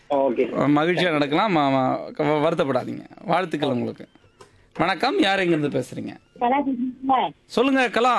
Okay மகிழ்ச்சியாக நடக்கலாம் ம- ம- க- வருத்தப்படாதீங்க வாழ்த்துக்கள் உங்களுக்கு வணக்கம் யார் எங்கேருந்து பேசுறீங்க சார் சொல்லுங்க கலா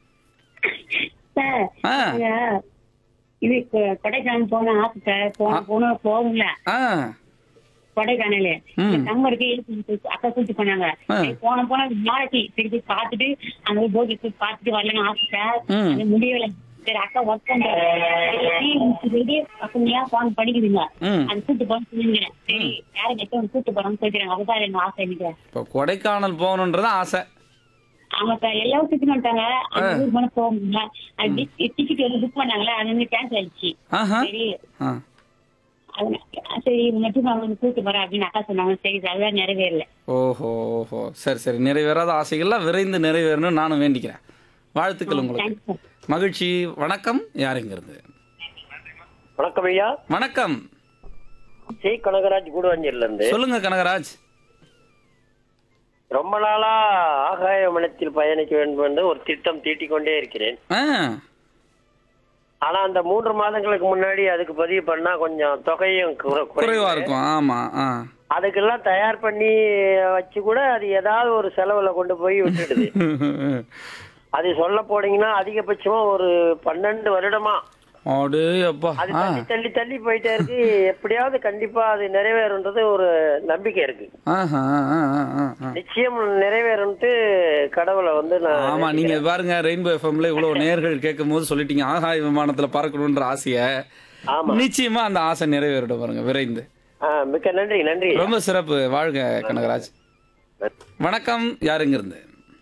சார் ஆ இங்க இது கொ- கொடைக்கானல் போன ஆசை சார் போன போன போகும்ல ஆ கொடைக்கானல் ம். சம்மருக்கு அக்கா கூட்டு போனாங்க ஆ. சரி, போன போன நாளைக்கு திருப்பி பார்த்துட்டு அங்க போய் போகி போய் பார்த்துட்டு வரலன்னு ஆசை சார் ம். அது முடியல சரி அக்கா ஒர்க் பண்றாங்க பசங்க போன் படிக்குதுங்க ம் அது கூட்டு போன்னு சொல்லுங்க சரி யாரும் கெட்ட கூட்டு போறோம்னு சொல்லிக்கிறாங்க அதுதான் என்ன ஆசை எனக்கு இப்போ கொடைக்கானல் போகணுன்றது ஆசை ஆமா சார் எல்லாரும் சுத்தி வந்துட்டாங்க அந்த ஊருக்கு போன போக முடியல அது டிக்கெட் வந்து புக் பண்ணாங்களா அது வந்து கேன்சல் ஆயிடுச்சு ஆஹா சரி ஆ அது சரி மட்டும் நான் வந்து கூட்டு போறேன் அப்படின்னு அக்கா சொன்னாங்க சரி சார் அதுதான் நிறைவேறல ஓஹோ ஓஹோ சரி சரி நிறைவேறாத ஆசைகள்லாம் விரைந்து நிறைவேறணும்னு நானும் வேண்டிக்கிறேன் வாழ்த்துக்கள் உங்களுக்கு தேங்க்ஸ் சார் மகிழ்ச்சி வணக்கம் யார் இருந்து வணக்கம் ஐயா வணக்கம் சி கனகராஜ் கூடுவாஞ்சேரில இருந்து சொல்லுங்க கனகராஜ் ரொம்ப நாளா ஆகாய மனத்தில் பயணிக்க வேண்டும் என்று ஒரு திட்டம் தீட்டிக் கொண்டே இருக்கிறேன் ஆ ஆனா அந்த மூன்று மாதங்களுக்கு முன்னாடி அதுக்கு பதிவு பண்ணா கொஞ்சம் தொகையும் குறை- குறைவா குறைவு. இருக்கும் ஆமா ஆ அதுக்கெல்லாம் தயார் பண்ணி வச்சு கூட அது ஏதாவது ஒரு செலவுல கொண்டு போய் விட்டுடுது அது சொல்ல போனீங்கன்னா அதிகபட்சமா ஒரு பன்னெண்டு வருடமா அடே அப்பா அது ஆ தள்ளி தள்ளி தள்ளி போயிட்டே இருக்கு எப்படியாவது கண்டிப்பா அது நிறைவேறுன்றது ஒரு நம்பிக்கை இருக்கு ஆஹா, ஆ, ஆ, ஆ, ஆ, ஆ. நிச்சயம் நிறைவேறும்ட்டு கடவுளை வந்து நான் ஆமா நீங்க பாருங்க ரெயின்போ எஃப்எம்ல இவ்வளவு நேர்கள் கேட்கும் போது சொல்லிட்டீங்க ஆகாய விமானத்துல பறக்கணும்ன்ற ஆசைய ஆமா நிச்சயமா அந்த ஆசை நிறைவேறிடும் பாருங்க விரைந்து ஆ, மிக்க நன்றி நன்றி ரொம்ப சிறப்பு வாழ்க கனகராஜ் வணக்கம் யாருங்க இருந்து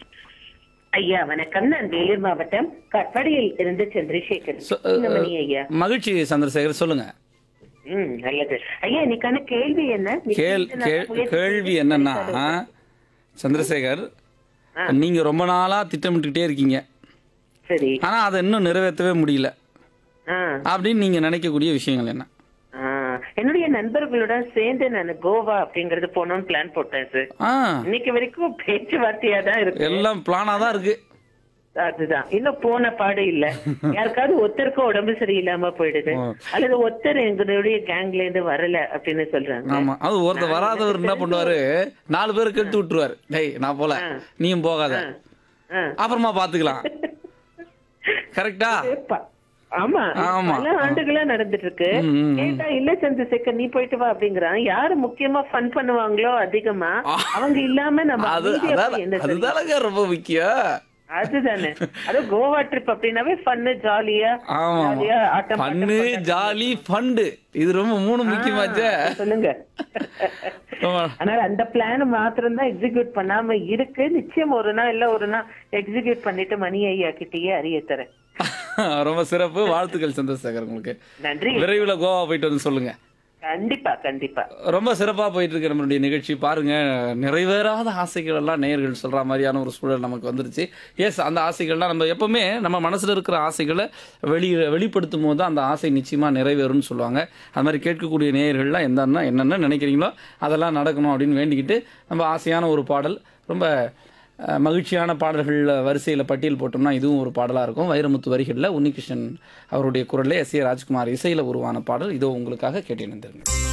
ஐயா வணக்கம் நான் வேலூர் மாவட்டம் கட்படியில் இருந்து சந்திரசேகர் சொ- சின்னமணி ஐயா மகிழ்ச்சி சந்திரசேகர் சொல்லுங்க ம் நல்லது ஐயா இன்னைக்கான கேள்வி என்ன கேள் கேள்- கேள்வி என்னன்னா சந்திரசேகர் நீங்க ரொம்ப நாளா திட்டமிட்டுக்கிட்டே இருக்கீங்க சரி ஆனா அதை இன்னும் நிறைவேற்றவே முடியல ஆ, அப்படின்னு நீங்க நினைக்கக்கூடிய விஷயங்கள் என்ன ஆ. என்னுடைய நண்பர்களோட சேர்ந்து நான் கோவா அப்படிங்கறது போனோம்னு பிளான் போட்டேன் சார் ஆ இன்னைக்கு வரைக்கும் பேச்சுவார்த்தையா தான் இருக்கு எல்லாம் பிளானா தான் இருக்கு அதுதான் இன்னும் போன பாடு இல்ல யாருக்காவது ஒருத்தருக்கும் உடம்பு சரியில்லாம போயிடுது ஓ. அல்லது ஒருத்தர் எங்களுடைய கேங்ல இருந்து வரல அப்படின்னு சொல்றாங்க ஆமா அது ஒருத்தர் வராதவர் என்ன பண்ணுவாரு நாலு பேருக்கு எடுத்து விட்டுருவாரு டேய் நான் போல நீயும் போகாத ஆ. அப்புறமா பாத்துக்கலாம் கரெக்டா ப- ஆமா ஆமா. பல ஆண்டுகளா நடந்துட்டு இருக்கு ம், ம், ம். கேட்டா இல்ல சந்திரசேகர் நீ போயிட்டு வா அப்படிங்கிறான் யாரு முக்கியமா ஃபன் பண்ணுவாங்களோ அதிகமா அவங்க இல்லாம நம்ம அது அமைதியா அதான் போய் என்ன செய்ய? அதுதானங்க ரொம்ப முக்கியம் அதுதானே அது கோவா ட்ரிப் அப்படின்னாவே ஃபன்னு ஜாலியா ஆமா ஜாலியா ஆட்டம் பாட்டம் பண்ணு கொண்டாடி- ஜாலி ஃபண்டு இது ரொம்ப மூணு முக்கியமாச்சே சொல்லுங்க ஆமா. அதனால அந்த பிளான் மாத்திரம் தான் எக்ஸிக்யூட் பண்ணாம இருக்கு நிச்சயம் ஒரு நாள் இல்ல ஒரு நாள் எக்ஸிக்யூட் பண்ணிட்டு மணி ஐயா கிட்டயே அறிய தரேன் ரொம்ப சிறப்பு வாழ்த்துக்கள் சந்திரசேகர் உங்களுக்கு நன்றி விரைவில் கோவா போயிட்டு வந்து சொல்லுங்க கண்டிப்பா கண்டிப்பா ரொம்ப சிறப்பா போயிட்டு இருக்கு நம்மளுடைய நிகழ்ச்சி பாருங்க நிறைவேறாத ஆசைகள் எல்லாம் நேயர்கள் சொல்ற மாதிரியான ஒரு சூழல் நமக்கு வந்துருச்சு எஸ் அந்த ஆசைகள்லாம் நம்ம எப்பவுமே நம்ம மனசுல இருக்கிற ஆசைகளை வெளி வெளிப்படுத்தும் போது தான் அந்த ஆசை நிச்சயமா நிறைவேறும்னு சொல்லுவாங்க அது மாதிரி கேட்கக்கூடிய நேயர்கள்லாம் என்னென்ன என்னென்ன நினைக்கிறீங்களோ அதெல்லாம் நடக்கணும் அப்படின்னு வேண்டிக்கிட்டு நம்ம ஆசையான ஒரு பாடல் ரொம்ப அஹ், மகிழ்ச்சியான பாடல்கள் வரிசையில் பட்டியல் போட்டோம்னா இதுவும் ஒரு பாடலாக இருக்கும் வைரமுத்து வரிகளில் உன்னிகிருஷ்ணன் அவருடைய குரலில் எஸ் ஏ ராஜ்குமார் இசையில் உருவான பாடல் இதோ உங்களுக்காக கேட்டு இணைந்திருங்க